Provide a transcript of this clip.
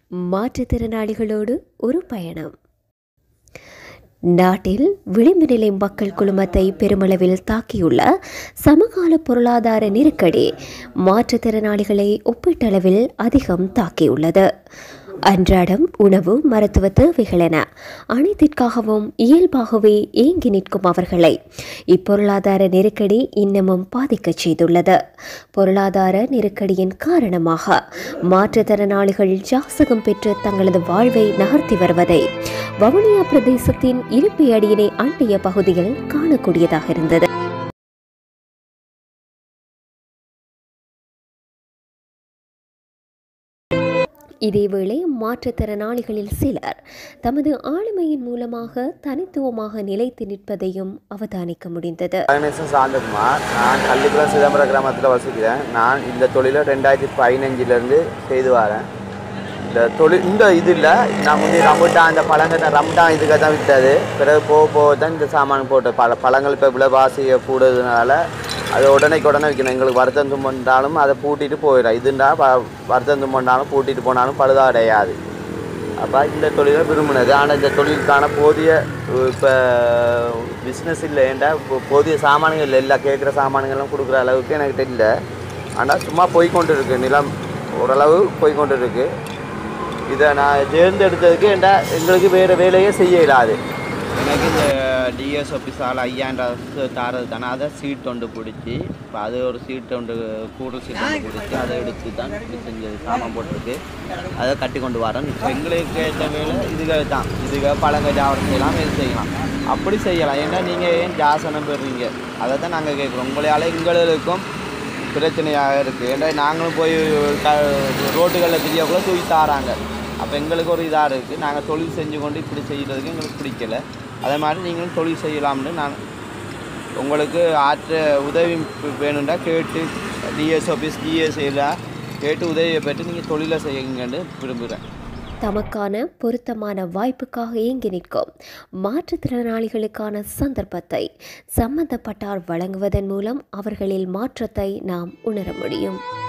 மாற்றுத்திறனாளிகளோடு ஒரு பயணம் நாட்டில் விளிம்பு நிலை மக்கள் குழுமத்தை பெருமளவில் தாக்கியுள்ள சமகால பொருளாதார நெருக்கடி மாற்றுத்திறனாளிகளை ஒப்பீட்டளவில் அதிகம் தாக்கியுள்ளது அன்றாடம் உணவு மருத்துவ தேவைகள் என அனைத்திற்காகவும் இயல்பாகவே ஏங்கி நிற்கும் அவர்களை இப்பொருளாதார நெருக்கடி இன்னமும் பாதிக்கச் செய்துள்ளது பொருளாதார நெருக்கடியின் காரணமாக மாற்றுத்திறனாளிகள் ஜாசகம் பெற்று தங்களது வாழ்வை நகர்த்தி வருவதை வவுனியா பிரதேசத்தின் இருப்பை அடியினை அண்டிய பகுதியில் காணக்கூடியதாக இருந்தது இதேவேளை மாற்றுத்திறனாளிகளில் சிலர் தமது ஆளுமையின் மூலமாக தனித்துவமாக நிலைத்து நிற்பதையும் அவதானிக்க முடிந்தது கணேசன் சாந்தகுமார் நான் கள்ளிக்குளம் சிதம்பரம் கிராமத்தில் வசிக்கிறேன் நான் இந்த தொழிலை ரெண்டாயிரத்தி பதினஞ்சிலேருந்து செய்து வரேன் இந்த தொழில் இந்த இதில் நான் முந்தைய ரம்புட்டான் இந்த பழங்கத்தை ரம்புட்டான் இதுக்காக தான் விட்டது பிறகு போக போக தான் இந்த சாமான் போட்டு பல பழங்கள் இப்போ விலைவாசி கூடுறதுனால அது உடனேக்கு உடனே விற்கணும் எங்களுக்கு வருத்தம் தும்பண்டாலும் அதை பூட்டிட்டு போயிடும் இதுண்டா ப வருத்தம் தும்பண்டாலும் பூட்டிட்டு போனாலும் பழுதா அடையாது அப்போ இந்த தொழிலை விரும்பினது ஆனால் இந்த தொழிலுக்கான போதிய இப்போ பிஸ்னஸ் இல்லை ஏன்டா இப்போ போதிய சாமான்கள் இல்லை எல்லா கேட்குற சாமான்களும் கொடுக்குற அளவுக்கு எனக்கு தெரியல ஆனால் சும்மா போய்க்கொண்டு இருக்கு நிலம் ஓரளவு போய்க்கொண்டு இருக்கு இதை நான் தேர்ந்தெடுத்ததுக்கு ஏன்டா எங்களுக்கு வேறு வேலையே செய்ய இயலாது எனக்கு இந்த டிஎஸ் ஆஃபீஸால் ஐயாண்ட தாரது தானே அதை சீட் ஒன்று பிடிச்சி இப்போ அது ஒரு சீட் ஒன்று கூடுதல் சீட் ஒன்று பிடிச்சி அதை எடுத்து தான் இப்படி செஞ்சது சாமான் போட்டிருக்கு அதை கட்டி கொண்டு வரேன் இப்போ எங்களுக்கு ஏற்ற வேலை இதுக்காக தான் இதுக்காக பழங்க ஜாவரம் செய்யலாம் இது செய்யலாம் அப்படி செய்யலாம் ஏன்னா நீங்கள் ஏன் ஜாசனம் பெறுறீங்க அதை தான் நாங்கள் கேட்குறோம் உங்களால் எங்களுக்கும் பிரச்சனையாக இருக்குது ஏன்னா நாங்களும் போய் க ரோட்டுகளில் தெரியக்குள்ள தூக்கி தாராங்க அப்போ எங்களுக்கு ஒரு இதாக இருக்குது நாங்கள் தொழில் செஞ்சு கொண்டு இப்படி செய்கிறதுக்கு எங்களுக்கு பிடிக்கல அதே மாதிரி நீங்களும் தொழில் செய்யலாம்னு நான் உங்களுக்கு ஆற்ற உதவி வேணும்னா கேட்டு டிஎஸ் ஆஃபீஸ் டிஎஸ் எல்லாம் கேட்டு உதவியை பெற்று நீங்கள் தொழிலை செய்யுங்கன்னு விரும்புகிறேன் தமக்கான பொருத்தமான வாய்ப்புக்காக ஏங்கி நிற்கும் மாற்றுத்திறனாளிகளுக்கான சந்தர்ப்பத்தை சம்பந்தப்பட்டார் வழங்குவதன் மூலம் அவர்களில் மாற்றத்தை நாம் உணர முடியும்